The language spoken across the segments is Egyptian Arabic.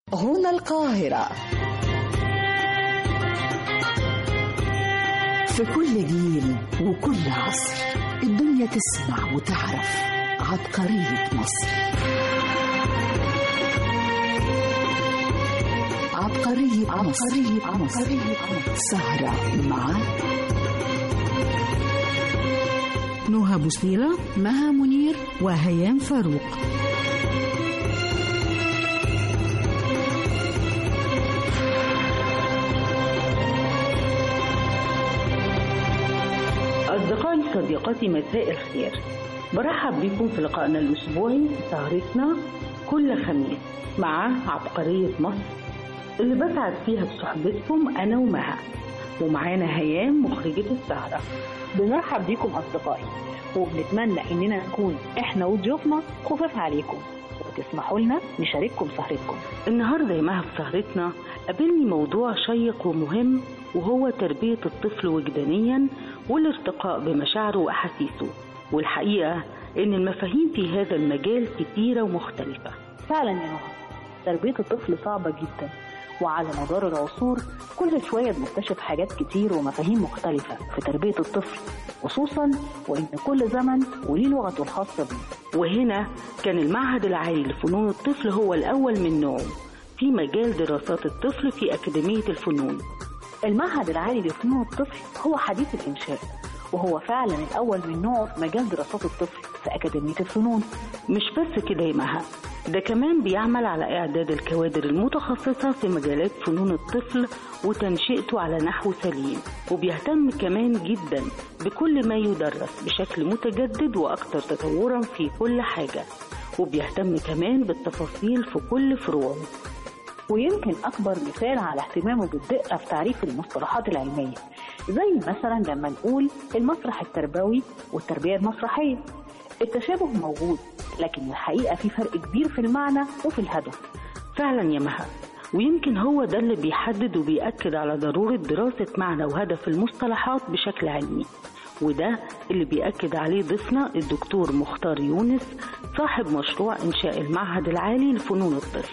هنا القاهرة في كل جيل وكل عصر الدنيا تسمع وتعرف عبقرية مصر عبقرية عبقرية عبقرية سهرة مع نهى بوصيلة مها منير وهيام فاروق أصدقائي صديقاتي مساء الخير برحب بكم في لقائنا الأسبوعي سهرتنا كل خميس مع عبقرية مصر اللي بسعد فيها بصحبتكم أنا ومها ومعانا هيام مخرجة السهرة بنرحب بيكم أصدقائي وبنتمنى إننا نكون إحنا وضيوفنا خفاف عليكم وتسمحوا لنا نشارككم سهرتكم النهاردة يا مها في سهرتنا قابلني موضوع شيق ومهم وهو تربية الطفل وجدانيا والارتقاء بمشاعره وأحاسيسه والحقيقة إن المفاهيم في هذا المجال كتيرة ومختلفة فعلا يا نهى تربية الطفل صعبة جدا وعلى مدار العصور كل شوية بنكتشف حاجات كتير ومفاهيم مختلفة في تربية الطفل خصوصا وإن كل زمن وليه لغته الخاصة بيه وهنا كان المعهد العالي لفنون الطفل هو الأول من نوعه في مجال دراسات الطفل في أكاديمية الفنون المعهد العالي لفنون الطفل هو حديث الإنشاء وهو فعلا الأول من نوعه في مجال دراسات الطفل في أكاديمية الفنون مش بس كده يا مها ده كمان بيعمل على إعداد الكوادر المتخصصة في مجالات فنون الطفل وتنشئته على نحو سليم وبيهتم كمان جدا بكل ما يدرس بشكل متجدد وأكثر تطورا في كل حاجة وبيهتم كمان بالتفاصيل في كل فروعه ويمكن أكبر مثال على اهتمامه بالدقة في تعريف المصطلحات العلمية زي مثلا لما نقول المسرح التربوي والتربية المسرحية التشابه موجود لكن الحقيقة في فرق كبير في المعنى وفي الهدف فعلا يا مها ويمكن هو ده اللي بيحدد وبيأكد على ضرورة دراسة معنى وهدف المصطلحات بشكل علمي وده اللي بيأكد عليه ضيفنا الدكتور مختار يونس صاحب مشروع إنشاء المعهد العالي لفنون الطفل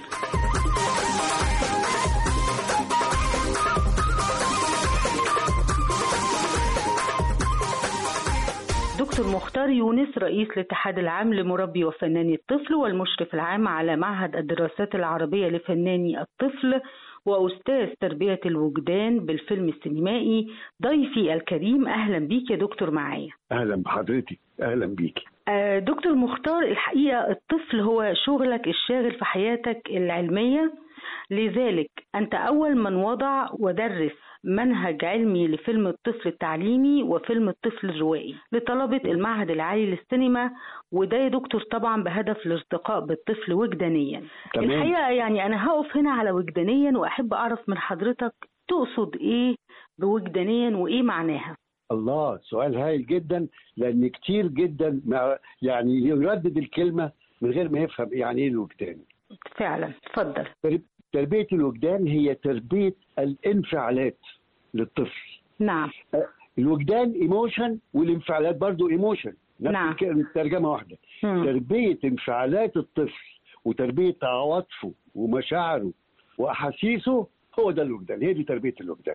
دكتور مختار يونس رئيس الاتحاد العام لمربي وفناني الطفل والمشرف العام على معهد الدراسات العربية لفناني الطفل وأستاذ تربية الوجدان بالفيلم السينمائي ضيفي الكريم أهلا بيك يا دكتور معايا اهلا بحضرتك اهلا بيكي آه، دكتور مختار الحقيقة الطفل هو شغلك الشاغل في حياتك العلمية لذلك أنت أول من وضع ودرس منهج علمي لفيلم الطفل التعليمي وفيلم الطفل الروائي لطلبة المعهد العالي للسينما وده يا دكتور طبعا بهدف الارتقاء بالطفل وجدانيا تمام. الحقيقة يعني أنا هقف هنا على وجدانيا وأحب أعرف من حضرتك تقصد إيه بوجدانيا وإيه معناها الله سؤال هايل جدا لان كتير جدا مع يعني يردد الكلمه من غير ما يفهم يعني ايه الوجدان فعلا اتفضل ترب- تربيه الوجدان هي تربيه الانفعالات للطفل نعم الوجدان ايموشن والانفعالات برضو ايموشن نفس نعم. الك- الترجمه واحده مم. تربيه انفعالات الطفل وتربيه عواطفه ومشاعره واحاسيسه هو ده الوجدان هي دي تربيه الوجدان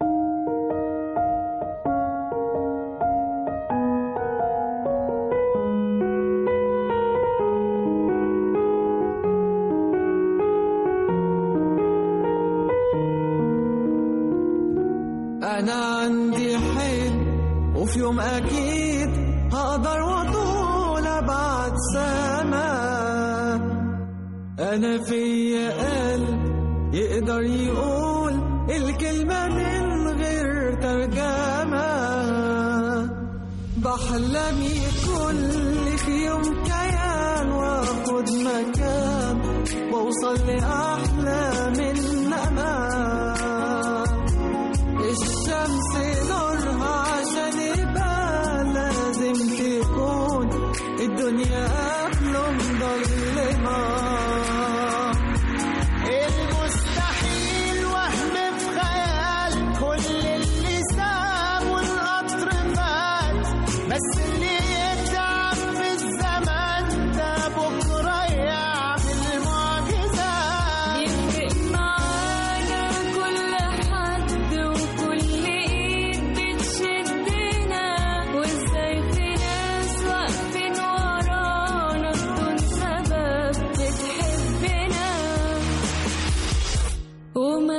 أنا عندي حلم وفي يوم أكيد هقدر وأطول أبعد سما أنا فيا قلب يقدر يقول الكلمة من غير ترجمة بحلم يكون لي في يوم كيان واخد مكان واوصل لأحلام الأمان الشمس نورها عشان يبقى لازم تكون الدنيا قبله مضلمة المستحيل وهم في خيال كل اللي ساب والقطر فات بس اللي يتعب في الزمن ده بكرة يعمل معجزات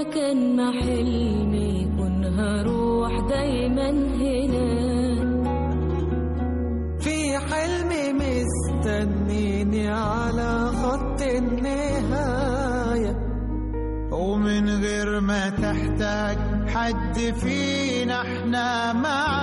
مكان ما حلمي يكون هروح دايما هنا في حلمي مستنيني على خط النهاية ومن غير ما تحتاج حد فينا احنا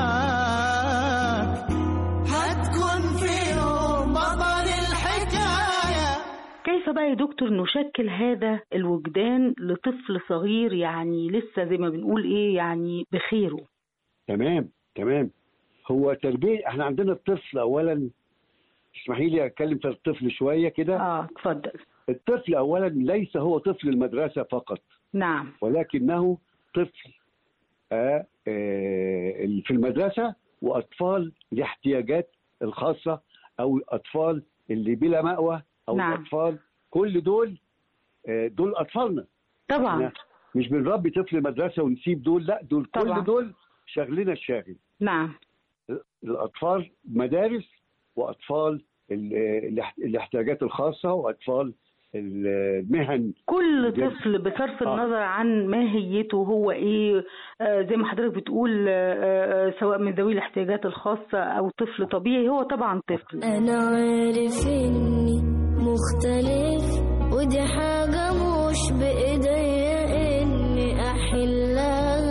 معاك هتكون في يوم بطل الحكاية كيف بقى يا دكتور نشكل هذا الوجدان لطفل صغير يعني لسه زي ما بنقول ايه يعني بخيره تمام تمام هو تربيه احنا عندنا الطفل اولا اسمحي لي اتكلم في الطفل شويه كده اه اتفضل الطفل اولا ليس هو طفل المدرسه فقط نعم ولكنه طفل آه آه في المدرسه واطفال الاحتياجات الخاصه او الاطفال اللي بلا مأوى او نعم. الاطفال كل دول آه دول اطفالنا طبعا إحنا مش بنربي طفل مدرسه ونسيب دول لا دول طبعا. كل دول شغلنا الشاغل نعم الاطفال مدارس واطفال ال- الاح- الاحتياجات الخاصه واطفال المهن كل جد. طفل بصرف آه. النظر عن ماهيته هو ايه آه زي ما حضرتك بتقول آه آه سواء من ذوي الاحتياجات الخاصة او طفل طبيعي هو طبعا طفل أنا عارف إني مختلف ودي حاجة مش بإيديا إني أحلها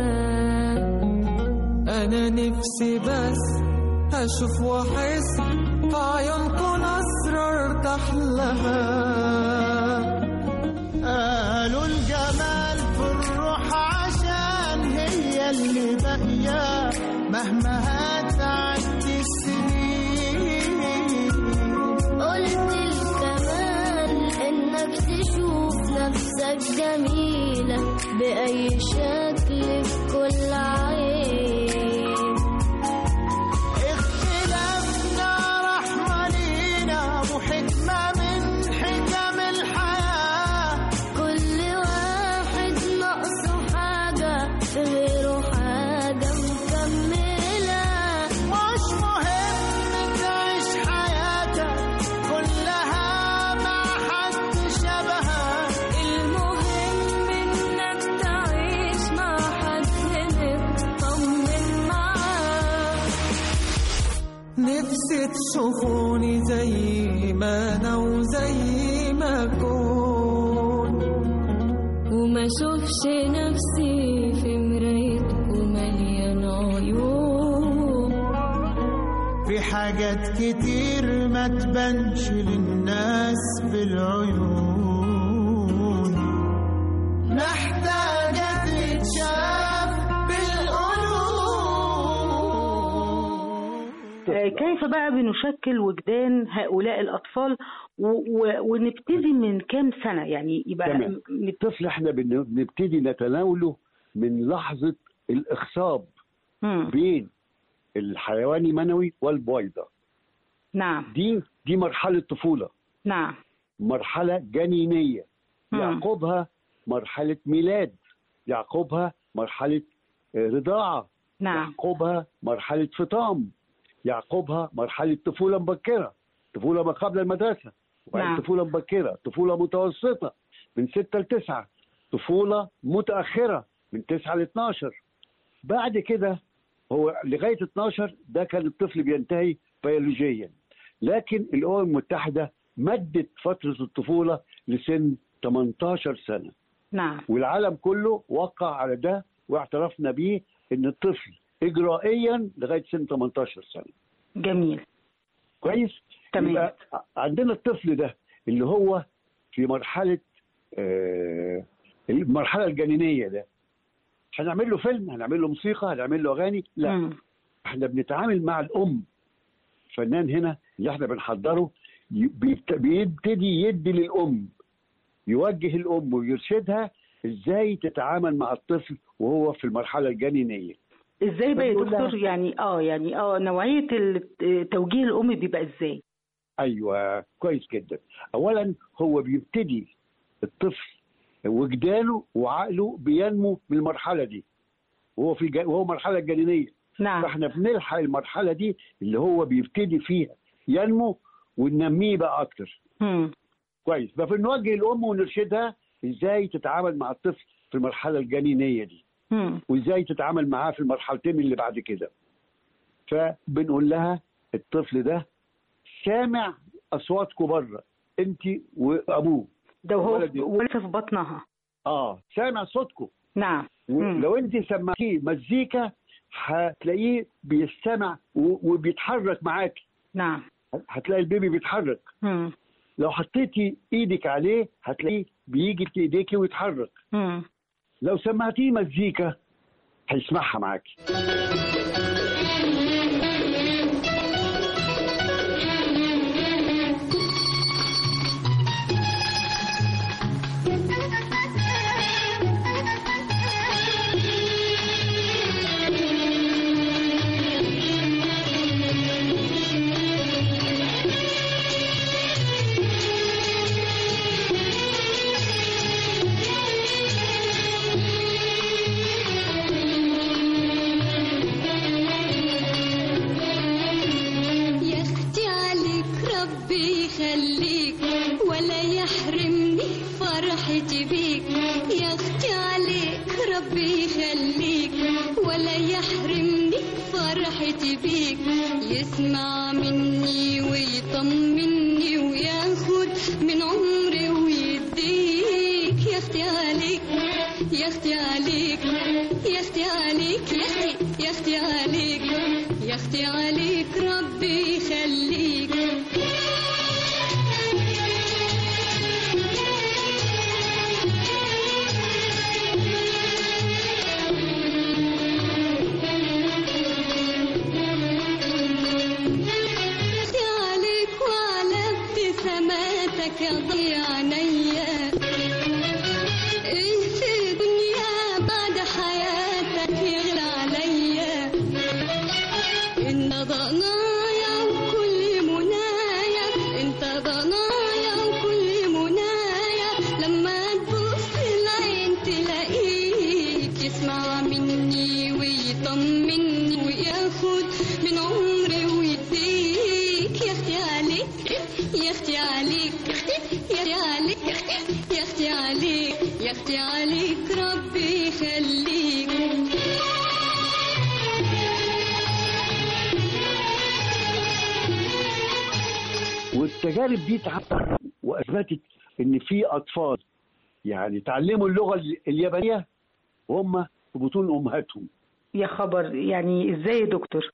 انا نفسي بس اشوف واحس في عيونكم اسرار تحلها قالوا الجمال في الروح عشان هي اللي باقيه مهما هتعدي السنين قلت الكمال إنك تشوف نفسك جميلة بأي شكل في كل عين اختلافنا رحمة لينا وحكمة من حكم الحياة كل واحد ناقصه حاجة في غيره حاجة مكملة مش مهم تعيش حياتك كلها مع حد شبهك المهم إنك تعيش مع حد مطمن معاه نفسي تشوفوني زي ما انا وزي ما اكون وما اشوفش نفسي في مرايتكم مليان عيوب في حاجات كتير ما تبانش للناس بالعيون محتاجة تتشاف بالقلوب آه كيف بقى بنشكل وجدان هؤلاء الاطفال و و ونبتدي من كام سنة يعني يبقى تمام. م- الطفل احنا بن- بنبتدي نتناوله من لحظه الاخصاب مم. بين الحيوان المنوي والبويضه نعم دي دي مرحله طفوله نعم مرحله جنينيه مم. يعقبها مرحله ميلاد يعقبها مرحله آه، رضاعه نعم يعقبها مرحله فطام يعقبها مرحله طفوله مبكره طفوله ما قبل المدرسه وبعدين نعم. طفوله مبكره طفوله متوسطه من 6 ل 9 طفوله متاخره من 9 ل 12 بعد كده هو لغايه 12 ده كان الطفل بينتهي بيولوجيا لكن الامم المتحده مدت فتره الطفوله لسن 18 سنه نعم والعالم كله وقع على ده واعترفنا بيه ان الطفل اجرائيا لغايه سن 18 سنه جميل كويس تمام. يبقى عندنا الطفل ده اللي هو في مرحله آه المرحله الجنينيه ده هنعمل له فيلم هنعمل له موسيقى هنعمل له اغاني لا مم. احنا بنتعامل مع الام الفنان هنا اللي احنا بنحضره ي- بيبت- بيبتدي يدي للام يوجه الام ويرشدها ازاي تتعامل مع الطفل وهو في المرحله الجنينيه ازاي بقى يا بنقول لها- دكتور يعني اه يعني اه نوعية ال- توجيه الام بيبقى ازاي ايوه كويس جدا اولا هو بيبتدي الطفل وجدانه وعقله بينمو من المرحله دي وهو في الج- وهو المرحله الجنينيه نعم فاحنا بنلحق المرحله دي اللي هو بيبتدي فيها ينمو وننميه بقى اكتر مم. كويس فبنوجه الام ونرشدها ازاي تتعامل مع الطفل في المرحله الجنينيه دي مم. وازاي تتعامل معاه في المرحلتين اللي بعد كده فبنقول لها الطفل ده سامع اصواتكم بره انت وابوه ده وهو الولد- ولسه في بطنها اه سامع صوتكم نعم مم. ولو انت سمعتيه مزيكا هتلاقيه بيستمع و- وبيتحرك معاك نعم هتلاقي البيبي بيتحرك مم. لو حطيتي ايدك عليه هتلاقيه بيجي في ايديكي ويتحرك مم. لو سمعتيه مزيكا هيسمعها معاكي يا اختي عليك ربي يخليك ولا يحرمني فرحتي بيك يا اختي عليك ربي يخليك ولا يحرمني فرحتي بيك يسمع مني ويطمني وياخد من عمري ويديك يا اختي عليك يا اختي عليك يا اختي عليك يا اختي يا اختي عليك يا اختي عليك ربي يخليك اختي عليك وعلى ابتساماتك يا ضيع عينيا ايه في الدنيا بعد حياتك يغلى عليا انت ضنايا وكل منايا انت ضنايا وكل منايا لما تبص العين تلاقيك يسمع مني ويطمني وياخد من عمري ويديك يا اختي عليك يا اختي عليك يا اختي عليك يا اختي عليك يا اختي عليك ربي يخليك والتجارب دي اتعملت واثبتت ان في اطفال يعني تعلموا اللغه ال- اليابانيه وهم في بطون امهاتهم يا خبر يعني ازاي يا دكتور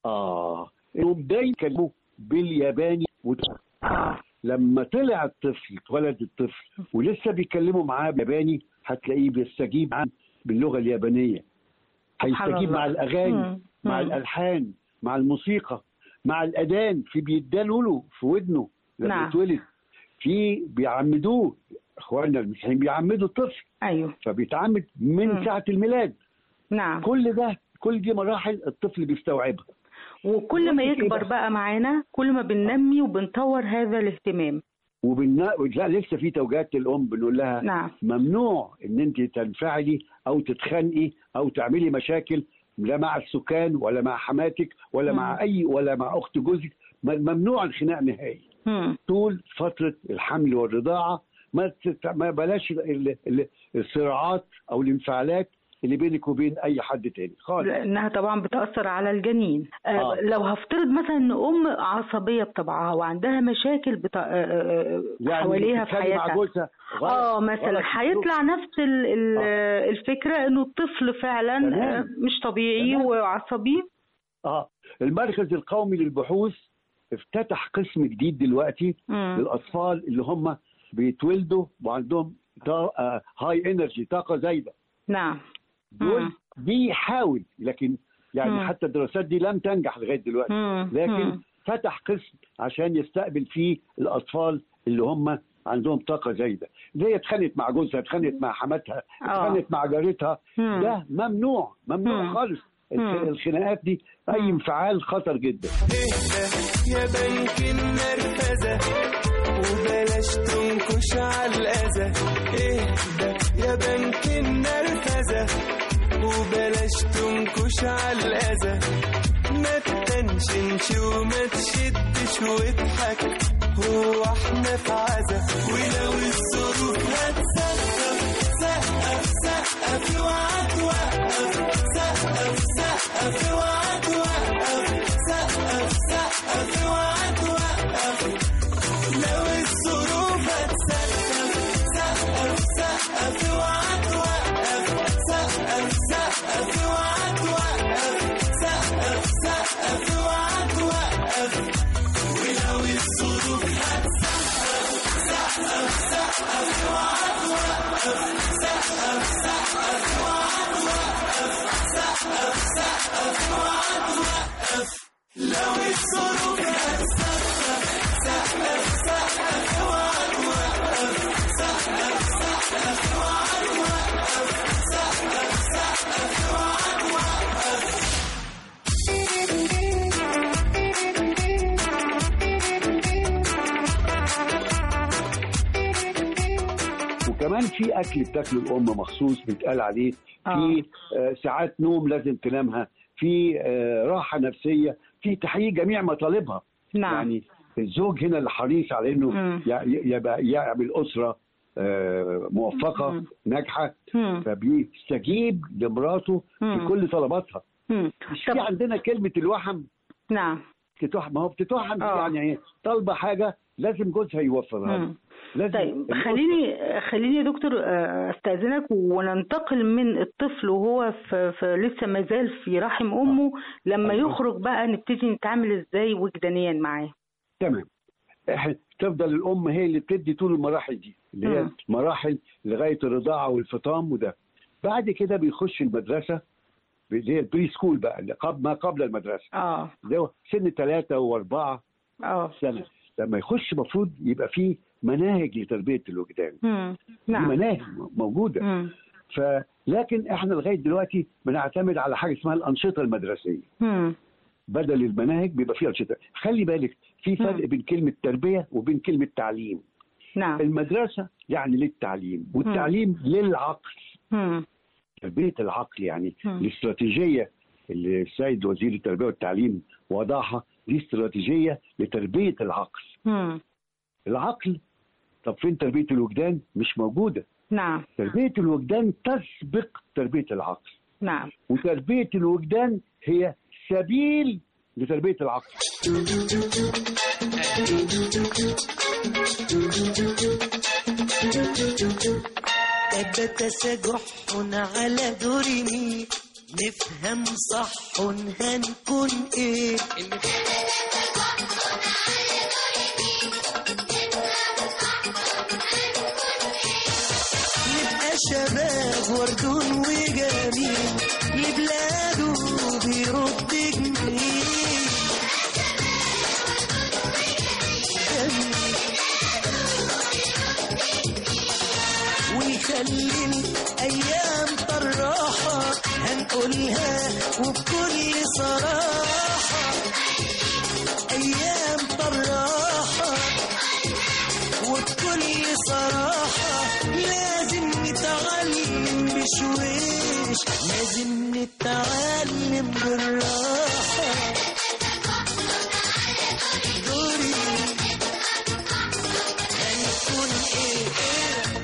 اه انهم دايما يتكلموا بالياباني وت- اه لما طلع الطفل اتولد الطفل ولسه بيتكلموا معاه بالياباني هتلاقيه بيستجيب معاه باللغه اليابانيه سبحان هيستجيب الله. مع الاغاني مم. مع مم. الالحان مع الموسيقى مع الاذان في بيدانوا له في ودنه لما نعم. يتولد في بيعمدوه اخواننا المسيحيين بيعمدوا الطفل ايوه فبيتعمد من مم. ساعه الميلاد نعم كل ده كل دي مراحل الطفل بيستوعبها وكل ما بقول لك إيه يكبر بقى؟ بقى معانا كل ما بننمي وبنطور هذا الاهتمام وبالنا... لا لسه في توجيهات للام بنقول لها نعم ممنوع ان انت تنفعلي او تتخانقي او تعملي مشاكل لا مع السكان ولا مع حماتك ولا مم. مع اي ولا مع اخت جوزك م- ممنوع الخناق نهائي مم. طول فتره الحمل والرضاعه ما تت... ما بلاش ال... ال... الصراعات او الانفعالات اللي بينك وبين اي حد تاني خالص لانها طبعا بتاثر على الجنين آه آه. لو هفترض مثلا ان ام عصبيه بطبعها وعندها مشاكل بت... آه، آه، آه، حواليها في تتكلم مع حياتها جوزها غلط- اه مثلا غلط. هيطلع نفس ال ال آه. الفكره انه الطفل فعلا تمام. آه، مش طبيعي تمام. وعصبي اه المركز القومي للبحوث افتتح قسم جديد دلوقتي مم. للاطفال اللي هم بيتولدوا وعندهم هاي انرجي طاقه زايده نعم دول مم. بيحاول لكن يعني مم. حتى الدراسات دي لم تنجح لغايه دلوقتي مم. لكن مم. فتح قسم عشان يستقبل فيه الاطفال اللي هم عندهم طاقه زايده زي اتخانقت مع جوزها اتخانقت مع حماتها آه. اتخانقت مع جارتها مم. ده ممنوع ممنوع مم. خالص الخ- مم. الخناقات دي اي مم. انفعال خطر جدا اهدى يا بنك النرفزة وبلاش تنكش على الأذى اهدى يا بنك النرفزة وبلاش تنكش على الأذى ما تتنشنش وما تشدش واضحك هو احنا في عزا ولو الظروف هتسقف سقف سقف سقف اوعى توقف سقف سقف اوعى توقف لو الظروف هتسقف سقف سقف اوعى توقف سقف سقف اوعى توقف سقف سقف اوعى توقف ولو الظروف هتسقف سقف سقف اوعى توقف سقف سقف اوعى توقف سقف سقف اوعى توقف لو الظروف هتسقف سقف سقف اوعى توقف سقف سقف اوعى توقف سقف سقف اوعى توقف وكمان في اكل بتاكله الام مخصوص بيتقال عليه في آه، ساعات نوم لازم تنامها في آه، راحه نفسيه في تحقيق جميع مطالبها نعم يعني الزوج هنا اللي حريص على انه مم. ي- ي- يبقى يعمل اسره آه، موفقه مم. ناجحه مم. فبيستجيب لمراته في مم. كل طلباتها مم. مش طب في عندنا كلمه الوحم نعم بتتوحم ما هو بتتوحم دي آه. يعني ايه طالبه حاجه لازم جوزها يوفرها لها. مم. لازم طيب الأسرة- خليني خليني يا دكتور آه، استاذنك وننتقل من الطفل وهو في, في لسه ما زال في رحم امه لما أيوة. يخرج بقى نبتدي نتعامل ازاي وجدانيا معاه تمام إحنا تفضل الام هي اللي بتدي طول المراحل دي اللي هي مم. مراحل لغايه الرضاعه والفطام وده بعد كده بيخش المدرسه اللي هي البري سكول بقى اللي قبل ما قبل المدرسه اه اللي هو سن ثلاثه واربعه اه سنه لما يخش المفروض يبقى فيه مناهج لتربيه الوجدان مم. دي نعم مناهج موجوده مم. فلكن احنا لغايه دلوقتي بنعتمد على حاجه اسمها الانشطه المدرسيه مم. بدل المناهج بيبقى فيه انشطه خلي بالك في فرق مم. بين كلمه تربيه وبين كلمه تعليم نعم المدرسه يعني للتعليم والتعليم للعقل مم. تربيه العقل يعني مم. الاستراتيجيه اللي السيد وزير التربيه والتعليم وضعها دي استراتيجيه لتربيه العقل مم. العقل طب فين تربيه الوجدان مش موجوده نعم تربيه الوجدان تسبق تربيه العقل نعم وتربيه الوجدان هي سبيل لتربيه العقل أبت سجح على درني نفهم صح هنكون ايه نبقى شباب وردون وجميل لبلاده بيرد جميل جميل ونخلي الأيام طراحة هنقولها وبكل صراحة أيام طراحة وبكل صراحة لازم نتعلم بشويش لازم نتعلم بالراحة دوري هنكون ايه ايه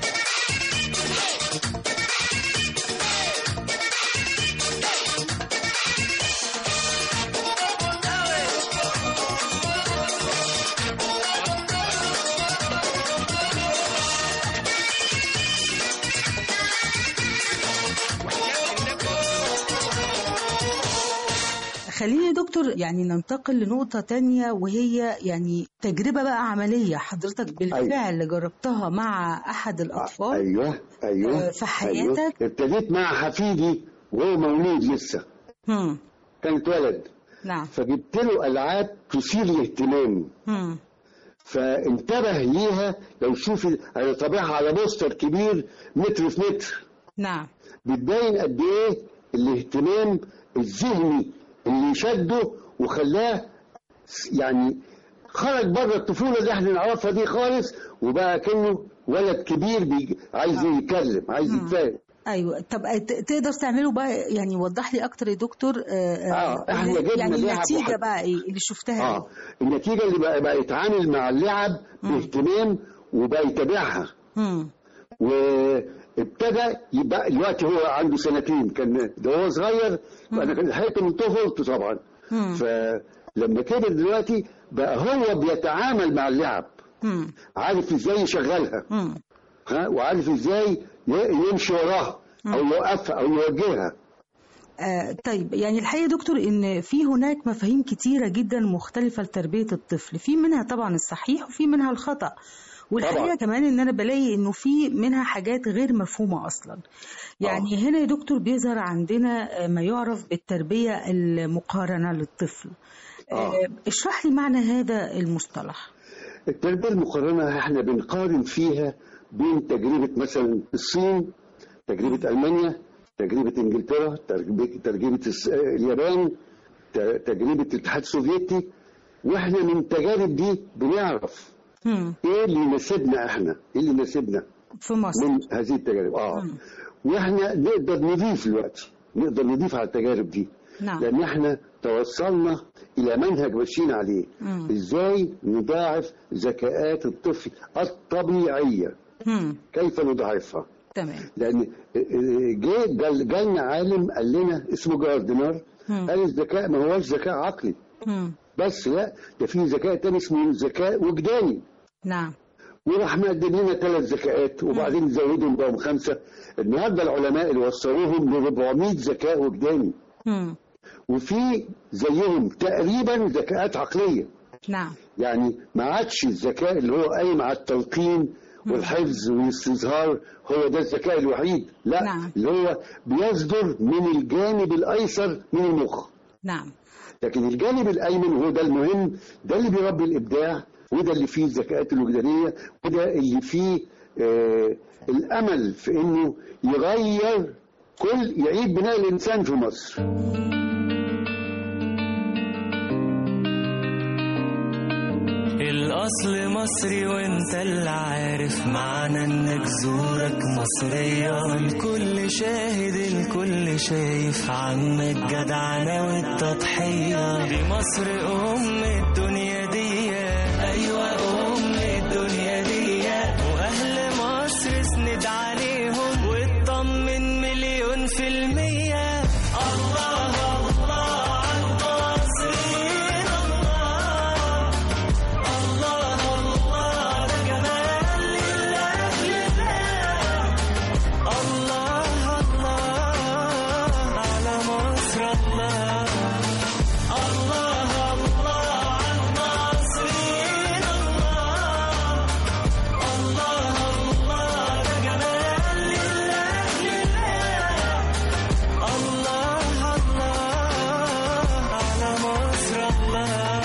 خليني يا دكتور يعني ننتقل لنقطة تانية وهي يعني تجربة بقى عملية حضرتك بالفعل جربتها مع أحد الأطفال ايوه ايوه آه، في حياتك؟ أيوة. ابتديت مع حفيدي وهو مولود لسه هم. كان اتولد نعم فجبت له العاب تثير الاهتمام هم. فانتبه ليها لو شوفي انا طابعها على بوستر كبير متر في متر نعم بتبين قد ايه الاهتمام الذهني اللي شده وخلاه يعني خرج بره الطفوله اللي احنا نعرفها دي خالص وبقى كانه ولد كبير بيجي عايز يتكلم عايز يتفاهم ايوه طب ت- تقدر تعمله بقى يعني وضح لي اكتر يا دكتور آه، آه، إحنا جبنا يعني لعب النتيجه واحد. بقى ايه اللي شفتها اه إيه؟ النتيجه اللي بقى, بقى يتعامل مع اللعب باهتمام وبقى يتابعها هم. و ابتدى يبقى دلوقتي هو عنده سنتين كان ده هو صغير وانا كان لحقته من طفولته طبعا مم. فلما كبر دلوقتي بقى هو بيتعامل مع اللعب مم. عارف ازاي يشغلها مم. ها وعارف ازاي ي- يمشي وراها او يوقفها او يوجهها آه طيب يعني الحقيقة يا دكتور إن في هناك مفاهيم كتيرة جدا مختلفة لتربية الطفل في منها طبعا الصحيح وفي منها الخطأ والحقيقة طبعاً. كمان إن أنا بلاقي إنه في منها حاجات غير مفهومة أصلا يعني هنا يا دكتور بيظهر عندنا آه، ما يعرف بالتربية المقارنة للطفل آه. اشرح لي معنى هذا المصطلح التربيه المقارنه احنا بنقارن فيها بين تجربه مثلا الصين تجربه المانيا تجربه انجلترا تجربه تجربه الس- اليابان ت- تجربه الاتحاد السوفيتي واحنا من التجارب دي بنعرف مم. ايه اللي يناسبنا احنا ايه اللي يناسبنا في مصر من هذه التجارب اه مم. واحنا نقدر نضيف دلوقتي نقدر نضيف على التجارب دي نعم لان احنا توصلنا الى منهج ماشيين عليه مم. ازاي نضاعف ذكاءات الطفل الطبيعيه مم. كيف نضاعفها تمام لان جه جال- جالنا عالم قال لنا اسمه جاردنر مم. قال الذكاء ما هوش ذكاء عقلي مم. بس لا ده في ذكاء تاني اسمه ذكاء وجداني نعم وراح مقدم لنا ثلاث ذكاءات وبعدين زودهم بقوا خمسه النهارده العلماء اللي وصلوهم ل 400 ذكاء وجداني مم. وفي زيهم تقريبا ذكاءات عقليه نعم يعني ما عادش الذكاء اللي هو قايم على التلقين والحفظ والاستظهار هو ده الذكاء الوحيد لا نعم. اللي هو بيصدر من الجانب الايسر من المخ نعم لكن الجانب الايمن هو ده المهم ده اللي بيربي الابداع وده اللي فيه الذكاءات الوجدانيه وده اللي فيه آه الامل في انه يغير كل يعيد بناء الانسان في مصر الأصل مصري وانت اللي عارف معنى انك زورك مصرية الكل شاهد الكل شايف عنك جدعنة والتضحية دي مصر أم الدنيا دي أيوة أم الدنيا دي وأهل مصر اسند عليهم واطمن مليون في المية الله الله على المصريين الله الله الله ده جمال لله لله الله الله على مصر الله الله الله على المصريين الله الله الله ده جمال لله لله الله الله على مصر الله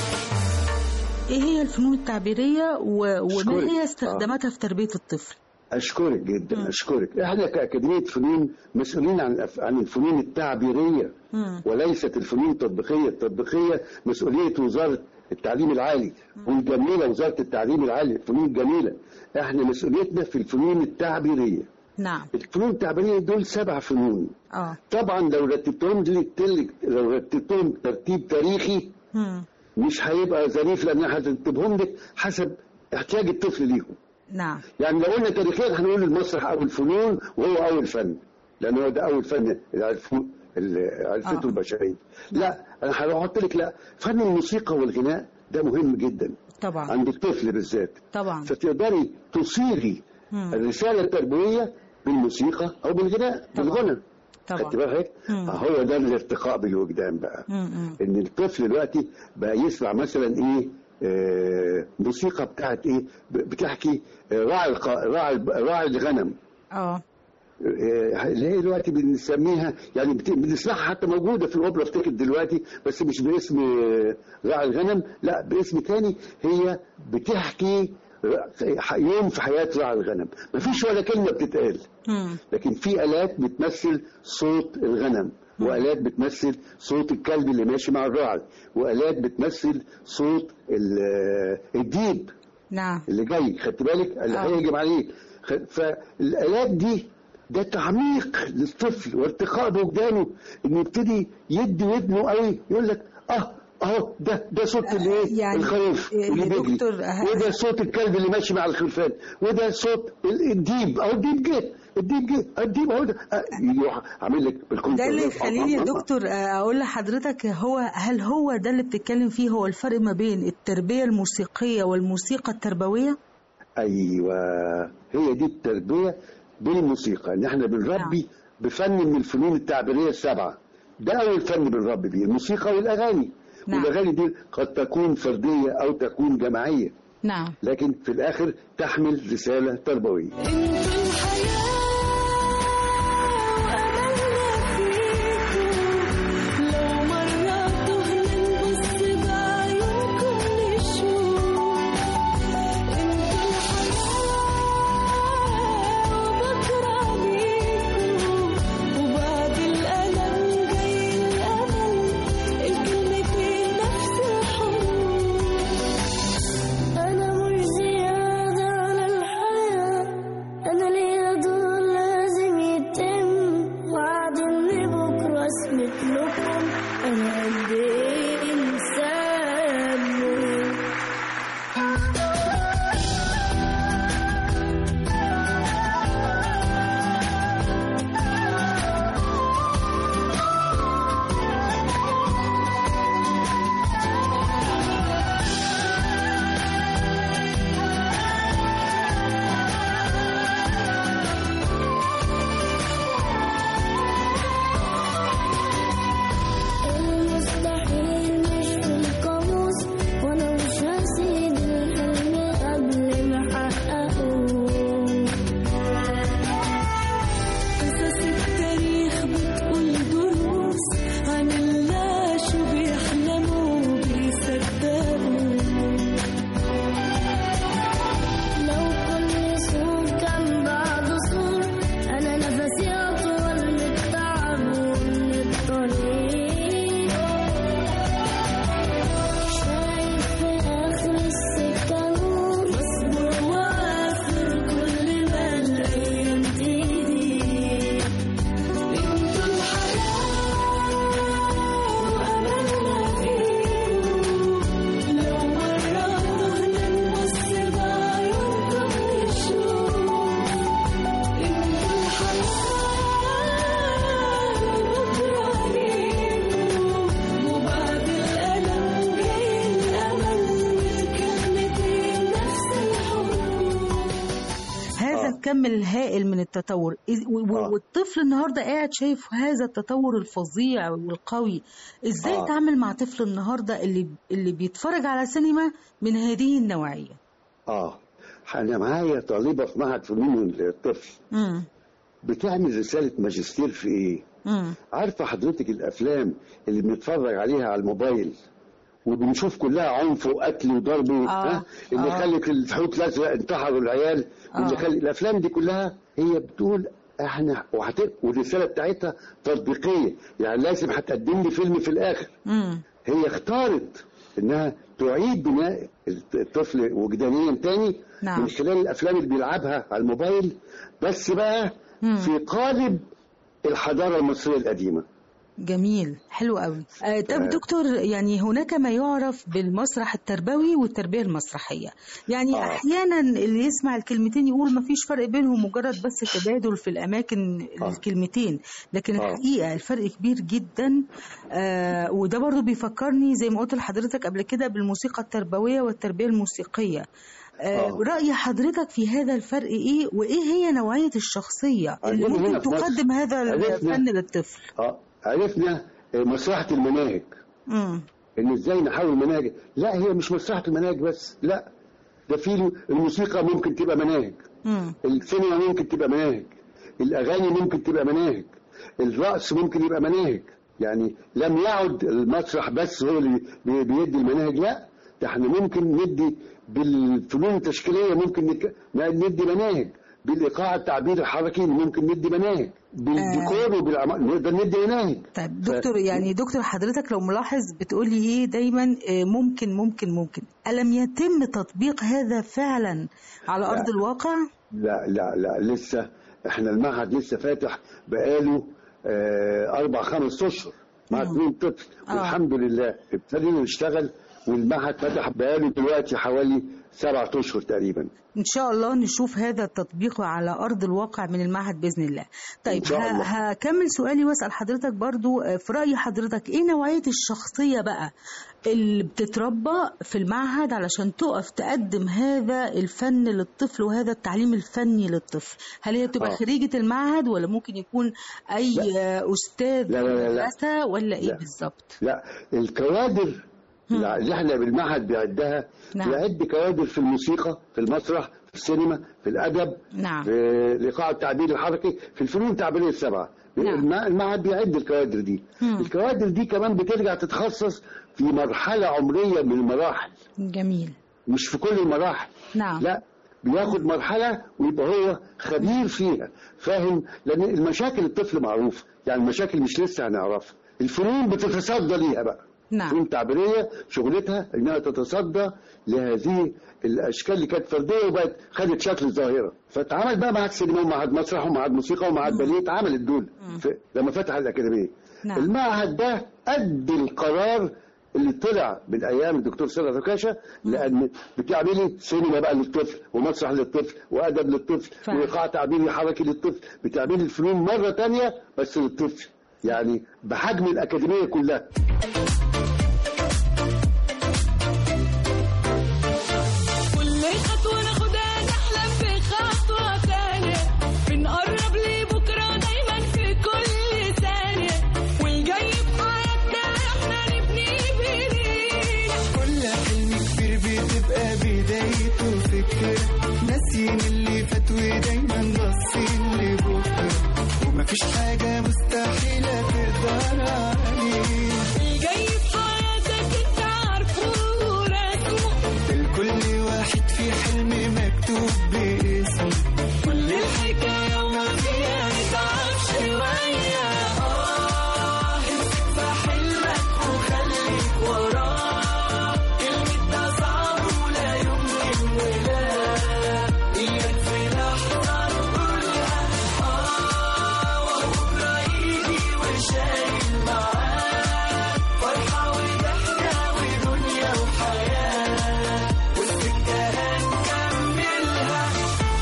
ايه هي الفنون التعبيرية و- وما أشكرك. هي استخداماتها في تربية الطفل اشكرك جدا اشكرك احنا كاكاديميه فنون مسؤولين عن الأف- عن الفنون التعبيريه مم. وليست الفنون التطبيقيه التطبيقيه مسؤوليه وزاره التعليم العالي والجميله وزاره التعليم العالي الفنون الجميله احنا مسؤوليتنا في الفنون التعبيريه نعم الفنون التعبيريه دول سبع فنون اه طبعا لو رتبتهم لي- تل- لو رتبتهم ترتيب تاريخي مم. مش هيبقى ظريف لان هترتبهم لك حسب احتياج الطفل ليهم نعم يعني لو قلنا تاريخيا هنقول المسرح اول فنون وهو اول فن لان هو ده اول فن اللي عرفوه اللي عرفته آه. البشريه لا انا هحط لك لا فن الموسيقى والغناء ده مهم جدا طبعا عند الطفل بالذات طبعا فتقدري تصيغي مم. الرساله التربويه بالموسيقى او بالغناء طبعا. بالغنى طبعا. خدت بالك مم. هو ده الارتقاء بالوجدان بقى مم. ان الطفل دلوقتي بقى يسمع مثلا ايه آه موسيقى بتاعت ايه ب- بتحكي آه، راعي الق- راعي راعي الغنم اه آه، اللي هي دلوقتي بنسميها يعني بت- بنسمعها حتى موجوده في الاوبرا افتكر دلوقتي بس مش باسم آه، راعي الغنم لا باسم تاني هي بتحكي ر- يوم في حياه راعي الغنم مفيش ولا كلمه بتتقال مم. لكن في آلات بتمثل صوت الغنم وآلات بتمثل صوت الكلب اللي ماشي مع الراعي وآلات بتمثل صوت ال- الديب نعم اللي جاي خدت بالك اللي آه. هيهجم عليه خ- فالآلات دي ده تعميق للطفل وارتقاء بوجدانه انه يبتدي يدي ودنه قوي يقول لك اه اهو ده ده صوت الايه يعني الخروف يا اللي بيجري دكتور، ه- وده صوت الكلب اللي ماشي مع الخرفان وده صوت ال- الديب اهو الديب جه الديب جه الديب اهو ده آه، يروح عامل لك بالكمبيوتر ده اللي يخليني يا دكتور آه، اقول لحضرتك هو هل هو ده اللي بتتكلم فيه هو الفرق ما بين التربيه الموسيقيه والموسيقى التربويه ايوه هي دي التربيه بالموسيقى ان احنا بنربي بفن من الفنون التعبيريه السبعه ده اول فن بنربي بيه الموسيقى والاغاني نعم. والاغاني دي قد تكون فرديه او تكون جماعيه نعم لكن في الاخر تحمل رساله تربويه لو مرة تهنا نبص بعيونكم نشوف انتوا الحياة وبكرة بيكوا وبعد الألم جاي الأمل الكلمتين نفس الحروف أنا مش زيادة على الحياة أنا ليا دور لازم يتم وعد إن بكرة أثبت لكم أنا قد إيه إنسان مهم المستحيل مش في القاموس وانا مش هسيب الحلم قبل ما احققه قصص التاريخ بتقول دروس عن اللي عاشوا بيحلموا وبيصدقوا لو كل سور كان بعده سور انا نفسي اطول من التعب ومن الطريق شايف في اخر السكه نور بصبر وافر كل ما الايام تهدي انتوا الحياه واملنا فيكم لو مرة تهنا نبص بعيونكم نشوف انتوا الحياة وبكرة ليكم وبعد الألم جاي الأمل والكلمتين نفس الحروف هذا آه. الكم الهائل من التطور إذ- و- و- آه. والطفل النهارده قاعد شايف هذا التطور الفظيع والقوي ازاي آه. تعمل مع طفل النهارده اللي اللي بيتفرج على سينما من هذه النوعيه اه انا معايا طالبه في معهد فنون الطفل امم بتعمل رساله ماجستير في ايه امم عارفه حضرتك الافلام اللي بنتفرج عليها على الموبايل وبنشوف كلها عنف وقتل وضرب آه، ها اللي آه. خلت الحوت الازرق انتحروا العيال واللي آه. خلت الافلام دي كلها هي بتقول احنا وهت... والرساله بتاعتها تطبيقيه يعني لازم هتقدم لي فيلم في الاخر امم هي اختارت انها تعيد بناء الطفل وجدانيا تاني نعم. من خلال الافلام اللي بيلعبها على الموبايل بس بقى مم. في قالب الحضاره المصريه القديمه جميل حلو قوي آه طب آه. دكتور يعني هناك ما يعرف بالمسرح التربوي والتربيه المسرحيه يعني آه. احيانا اللي يسمع الكلمتين يقول ما فيش فرق بينهم مجرد بس تبادل في الاماكن آه. الكلمتين لكن آه. الحقيقه الفرق كبير جدا آه وده برضو بيفكرني زي ما قلت لحضرتك قبل كده بالموسيقى التربويه والتربيه الموسيقيه آه آه. رأي حضرتك في هذا الفرق ايه وايه هي نوعية الشخصية اللي عندنا هنا ممكن في مصر تقدم هذا عرفنا- الفن للطفل اه عرفنا آه، مصلحه المناهج امم ان ازاي نحول المناهج لا هي مش مصلحه المناهج بس لا ده في الموسيقى ممكن تبقى مناهج امم السينما ممكن تبقى مناهج الاغاني ممكن تبقى مناهج الرقص ممكن يبقى مناهج يعني لم يعد المسرح بس هو اللي بي- بيدي المناهج لا ده احنا ممكن ندي بالفنون التشكيليه ممكن نك- ندي مناهج بالايقاع التعبير الحركي ممكن ندي مناهج بالديكور وبالعمل نقدر ندي مناهج طيب دكتور يعني دكتور حضرتك لو ملاحظ بتقولي ايه دايما آه، ممكن ممكن ممكن ألم يتم تطبيق هذا فعلا على لا. أرض الواقع؟ لا لا لا لسه احنا المعهد لسه فاتح بقاله آه اربع خمس اشهر مع مم. اثنين طفل آه. والحمد لله ابتدينا نشتغل والمعهد فتح بقاله دلوقتي حوالي سبعة اشهر تقريبا ان شاء الله نشوف هذا التطبيق على ارض الواقع من المعهد باذن الله طيب إن شاء ه- الله. هكمل سؤالي واسال حضرتك برضو آه، في راي حضرتك ايه نوعيه الشخصيه بقى اللي بتتربى في المعهد علشان تقف تقدم هذا الفن للطفل وهذا التعليم الفني للطفل هل هي بتبقى آه. خريجه المعهد ولا ممكن يكون اي آه، استاذ لا، لا، لا، لا. مدرسه ولا ايه لا. بالظبط لا الكوادر اللي احنا بالمعهد بيعدها نعم. بيعد كوادر في الموسيقى في المسرح في السينما في الادب نعم. في الايقاع التعبيري الحركي في الفنون التعبيريه السبعه نعم. الم- المعهد بيعد الكوادر دي مم. الكوادر دي كمان بترجع تتخصص في مرحله عمريه من المراحل جميل مش في كل المراحل نعم لا بياخد مرحلة ويبقى هو خبير فيها فاهم لأن المشاكل الطفل معروف يعني المشاكل مش لسه هنعرفها الفنون بتتصدى ليها بقى نعم. الفنون التعبيرية شغلتها إنها تتصدى لهذه الأشكال اللي كانت فردية وبقت خدت شكل ظاهرة فاتعمل بقى معهد سينما ومعهد مسرح ومعهد موسيقى ومعهد باليه اتعملت دول في لما فتح الأكاديمية نعم. المعهد ده أدي القرار اللي طلع من ايام الدكتور سيد ركاشه لان بتعملي سينما بقى للطفل ومسرح للطفل وادب للطفل فعلا. وايقاع تعبيري حركي للطفل بتعملي الفنون مره تانية بس للطفل يعني بحجم الاكاديميه كلها كل خطوة ناخدها نحلم بخطوة تانية بنقرب لبكرة دايما في كل ثانية والجاي في حياتنا احنا نبني بايدينا كل حلم كبير بتبقى بدايته فكرة ناسيين اللي فات ودايما باصين لبكرة ومفيش حاجة مستحيلة تقدر عليه الجاي في حياتك انت عارفه ورسمه لكل واحد في حلم مكتوب باسمه كل الحكاية وما فيها نتعب شوية اه امسك في حلمك وخليك وراه كلمة ده صعب ولا يمكن ولا إياك في لحظة نقولها اه وبكرة يجي وشايل معاه فرحة وضحكة ودنيا وحياة والسكة هنكملها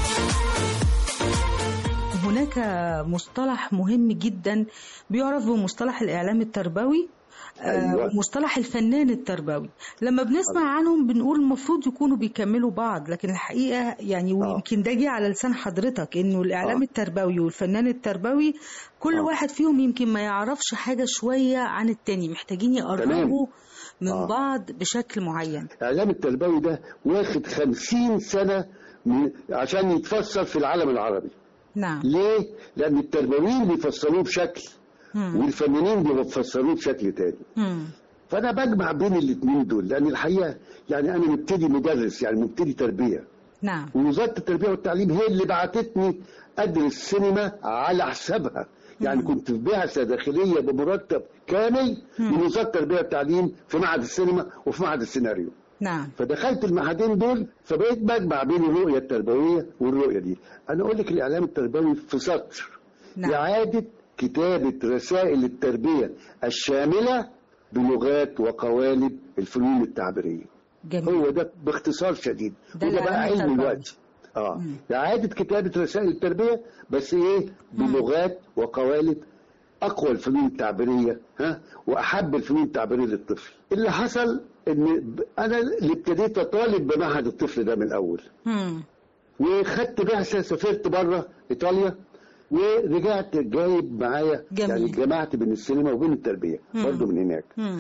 هناك مصطلح مهم جدا بيعرف بمصطلح الإعلام التربوي آه، أيوة. ومصطلح الفنان التربوي لما بنسمع عنهم بنقول المفروض يكونوا بيكملوا بعض لكن الحقيقة يعني ويمكن ده جه على لسان حضرتك انه الإعلام آه. التربوي والفنان التربوي كل آه. واحد فيهم يمكن ما يعرفش حاجة شوية عن التاني محتاجين يقربوا من آه. بعض بشكل معين الاعلام التربوي ده واخد خمسين سنه من عشان يتفسر في العالم العربي نعم ليه؟ لان التربويين بيفسروه بشكل مم. والفنانين بيفسروه بشكل تاني مم. فانا بجمع بين الاثنين دول لان الحقيقه يعني انا مبتدي مدرس يعني مبتدي تربيه نعم ووزاره التربيه والتعليم هي اللي بعتتني ادرس سينما على حسابها يعني كنت في بعثه داخليه بمرتب كامل من وزاره التربيه والتعليم في معهد السينما وفي معهد السيناريو نعم فدخلت المعهدين دول فبقيت بجمع بين الرؤيه التربويه والرؤيه دي انا اقول لك الاعلام التربوي في سطر نعم. اعاده كتابه رسائل التربيه الشامله بلغات وقوالب الفنون التعبيريه جميل هو ده باختصار شديد ده وده بقى الإعلام علم التربوي. الوقت اه اعاده كتابه رسائل التربيه بس ايه بلغات وقوالب اقوى الفنون التعبيريه ها واحب الفنون التعبيريه للطفل اللي حصل ان ب- انا اللي ابتديت اطالب بمعهد الطفل ده من الاول مم. وخدت بعثه سافرت بره ايطاليا ورجعت جايب معايا جميل. يعني جمعت بين السينما وبين التربيه مم. برضه من هناك مم.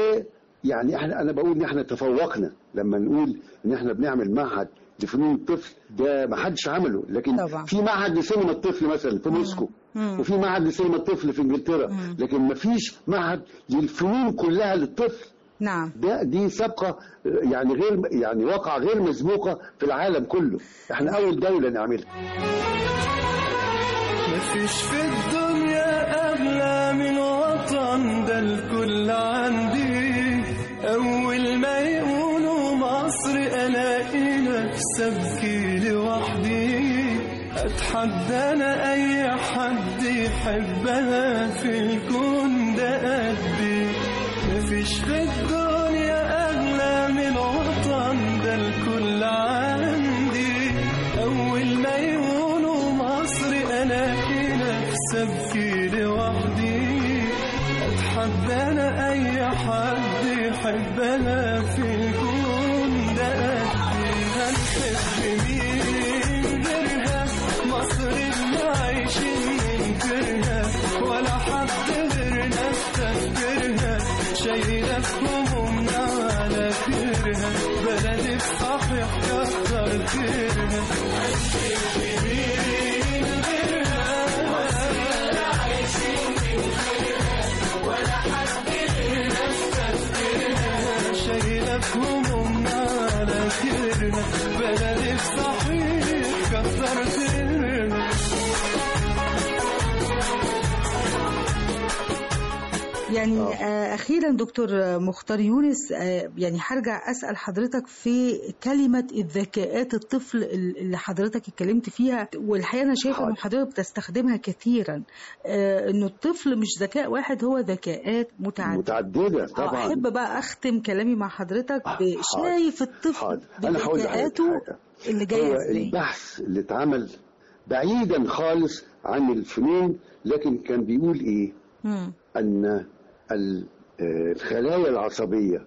ويعني احنا انا بقول ان احنا تفوقنا لما نقول ان احنا بنعمل معهد لفنون الطفل ده ما حدش عمله لكن طبعا. في معهد لسينما الطفل مثلا في موسكو مم. وفي معهد لسينما الطفل في انجلترا لكن ما فيش معهد للفنون كلها للطفل نعم ده دي سابقه يعني غير يعني واقعه غير مسبوقه في العالم كله احنا اول دوله نعملها مفيش في الدنيا أغلى من وطن ده الكل عندي أول ما يقولوا مصر ألاقي نفسي أبكي لوحدي أتحدى أنا أي حد يحبها في الكون ده قدي مفيش في الدنيا أغلى من وطن ده الكل ابكي لوحدي اتحدى انا اي حد يحب انا في الكون ده قدي هنحب مين غيرها مصر اللي عايشين ننكرها ولا حد غيرنا استفكرها شايلة في همومنا على كرها بلدي بصحيح كتر خيرها هنحب مين غيرها شايلة في همومنا على كرها بلدي بصحيح كتر خيرها يعني آه، اخيرا دكتور مختار يونس آه، يعني هرجع اسال حضرتك في كلمه الذكاءات الطفل اللي حضرتك اتكلمت فيها والحقيقه انا شايفه ان حاضر. حضرتك بتستخدمها كثيرا آه، انه الطفل مش ذكاء واحد هو ذكاءات متعدده متعدده آه، طبعا احب بقى اختم كلامي مع حضرتك حاضر. بشايف الطفل حاضر. أنا هقول لحضرتك بذكاءاته حاجة. اللي جايه هو ازاي البحث اللي اتعمل بعيدا خالص عن الفنون لكن كان بيقول ايه مم. ان ال- آه، الخلايا العصبيه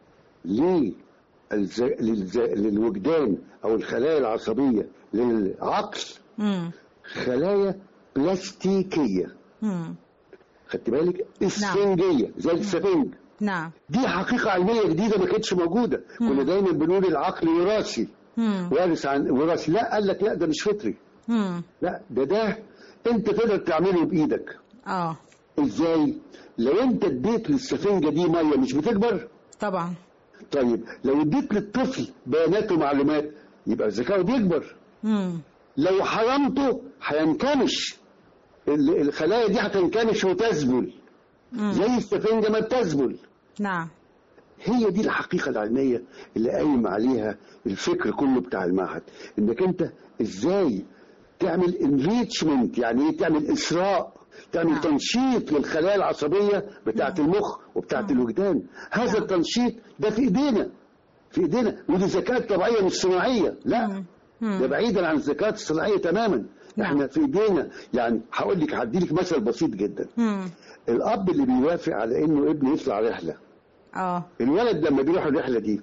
للز- للز- للوجدان او الخلايا العصبيه للعقل مم. خلايا بلاستيكيه مم. خدت بالك اسفنجيه زي السفنج نعم دي حقيقه علميه جديده ما كانتش موجوده كنا دايما بنقول العقل وراثي مم. وارث عن وراثي لا قال لك لا ده مش فطري مم. لا ده ده انت تقدر تعمله بايدك اه ازاي لو انت اديت للسفنجه دي ميه مش بتكبر طبعا طيب لو اديت للطفل بيانات ومعلومات يبقى ذكاؤه بيكبر مم. لو حرمته هينكمش ال- الخلايا دي هتنكمش وتذبل مم. زي السفنجه ما بتذبل نعم هي دي الحقيقة العلمية اللي قايم عليها الفكر كله بتاع المعهد انك انت ازاي تعمل انريتشمنت يعني ايه تعمل اسراء تعمل نعم. تنشيط للخلايا العصبية بتاعة المخ وبتاعة الوجدان هذا التنشيط ده في ايدينا في ايدينا ودي ذكاء طبيعية مش صناعية لا مم. ده مم. بعيدا عن الذكاء الصناعية تماما نعم. احنا في ايدينا يعني هقول لك هدي لك مثل بسيط جدا مم. الاب اللي بيوافق على انه ابنه يطلع رحله اه الولد لما بيروح الرحله دي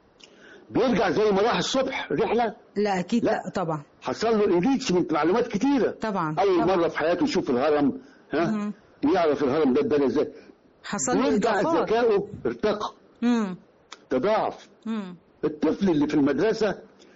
بيرجع زي ما راح الصبح رحله لا اكيد لا. لا, طبعا حصل له انريتشمنت معلومات كتيره طبعا اول طبعا. مره في حياته يشوف الهرم ها مم. يعرف الهرم ده اتبنى ازاي حصل له بيرجع اضافات ذكائه ارتقى مم. تضاعف مم. الطفل اللي في المدرسه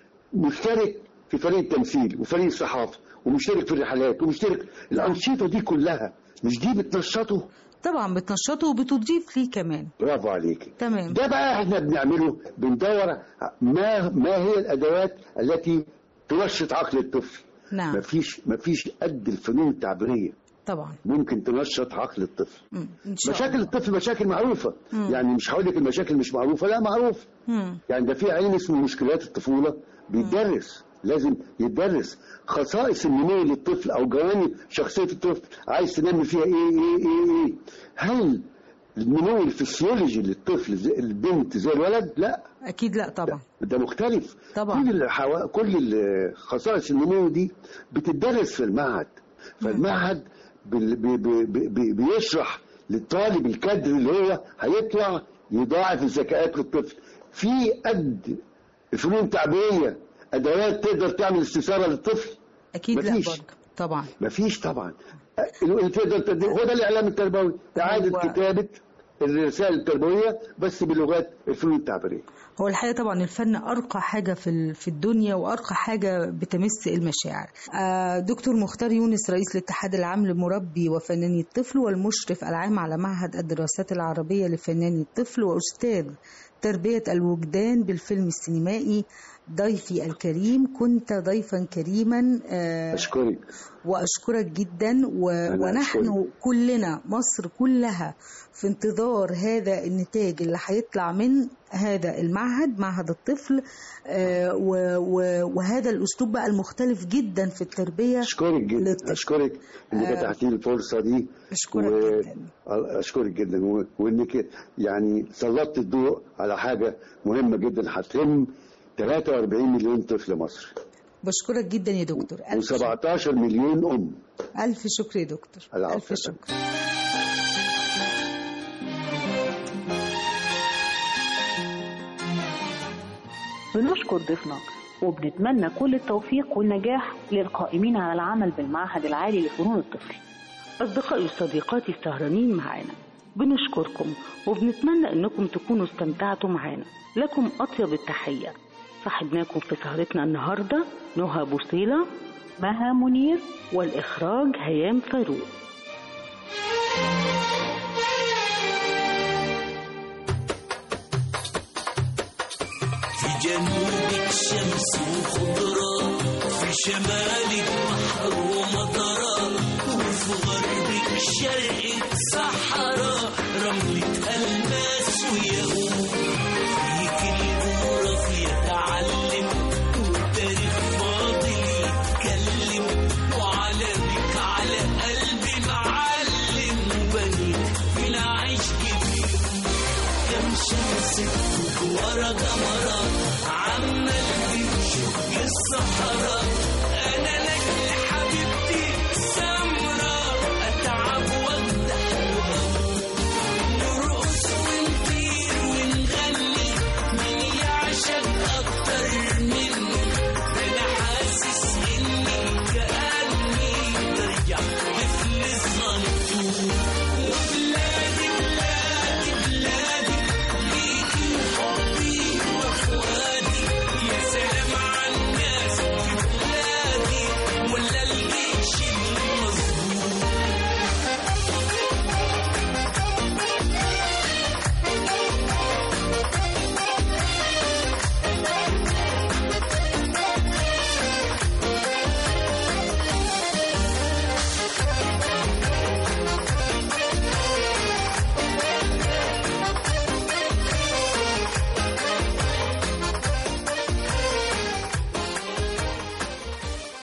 مشترك في فريق التمثيل وفريق الصحافه ومشترك في الرحلات ومشترك الانشطه دي كلها مش دي بتنشطه طبعا بتنشطه وبتضيف ليه كمان برافو عليك تمام ده بقى احنا بنعمله بندور ما ما هي الادوات التي تنشط عقل الطفل نعم مفيش مفيش قد الفنون التعبيريه طبعا ممكن تنشط عقل الطفل مم. ان شاء مشاكل الله الطفل مشاكل معروفه مم. يعني مش هقول لك المشاكل مش معروفه لا معروف مم. يعني ده في علم اسمه مشكلات الطفوله بيتدرس لازم يتدرس خصائص النمو للطفل او جوانب شخصيه الطفل عايز تنمي فيها ايه ايه ايه ايه هل النمو الفسيولوجي للطفل زي البنت زي الولد لا اكيد لا طبعا ده مختلف طبعا. كل الحوا... كل ال- خصائص النمو دي بتدرس في المعهد فالمعهد بي... بي... بي... بي... بيشرح للطالب الكادر اللي هو هيطلع يضاعف الذكاءات للطفل في قد الفنون التعبيريه ادوات تقدر تعمل استثاره للطفل اكيد لا مفيش. برضه طبعا مفيش طبعا اللي تقدر تقدم هو ده الاعلام التربوي اعاده هو- كتابه الرسائل التربويه بس بلغات الفنون التعبيريه هو الحقيقة طبعا الفن أرقى حاجة في ال- في الدنيا وأرقى حاجة بتمس المشاعر آه، دكتور مختار يونس رئيس الاتحاد العام لمربي وفناني الطفل والمشرف العام على معهد الدراسات العربية لفناني الطفل وأستاذ تربية الوجدان بالفيلم السينمائي ضيفي الكريم كنت ضيفا كريما آه، اشكرك وأشكرك جدا و... أنا ونحن أشكرك. كلنا مصر كلها في انتظار هذا النتاج اللي هيطلع من هذا المعهد معهد الطفل آه، و... و... وهذا الأسلوب بقى المختلف جدا في التربية اشكرك جدا للطفل. اشكرك انك آه. اتحتي لي الفرصه دي أشكرك و- جدا اشكرك جدا و- وانك يعني سلطت الضوء على حاجه مهمه جدا هتهم 43 مليون طفل مصري بشكرك جدا يا دكتور ألف شكر. و17 مليون ام ألف شكر يا دكتور العفو ألف يا شكر بنشكر ضيفنا وبنتمنى كل التوفيق والنجاح للقائمين على العمل بالمعهد العالي لفنون الطفل أصدقائي وصديقاتي السهرانين معانا بنشكركم وبنتمنى أنكم تكونوا استمتعتوا معانا لكم أطيب التحية صاحبناكم في سهرتنا النهاردة نهى بوصيلة مها منير والإخراج هيام فاروق في جنوبك شمس وخضرة في شمالك بحر ومطرة وفي غربك شرقك صحراء رملة ألماس وياقوت فيك الجغرافيا يتعلم والتاريخ فاضل يتكلم وعلمك على قلبي معلم وبنيت في العيش كبير كم شمس ورا قمرة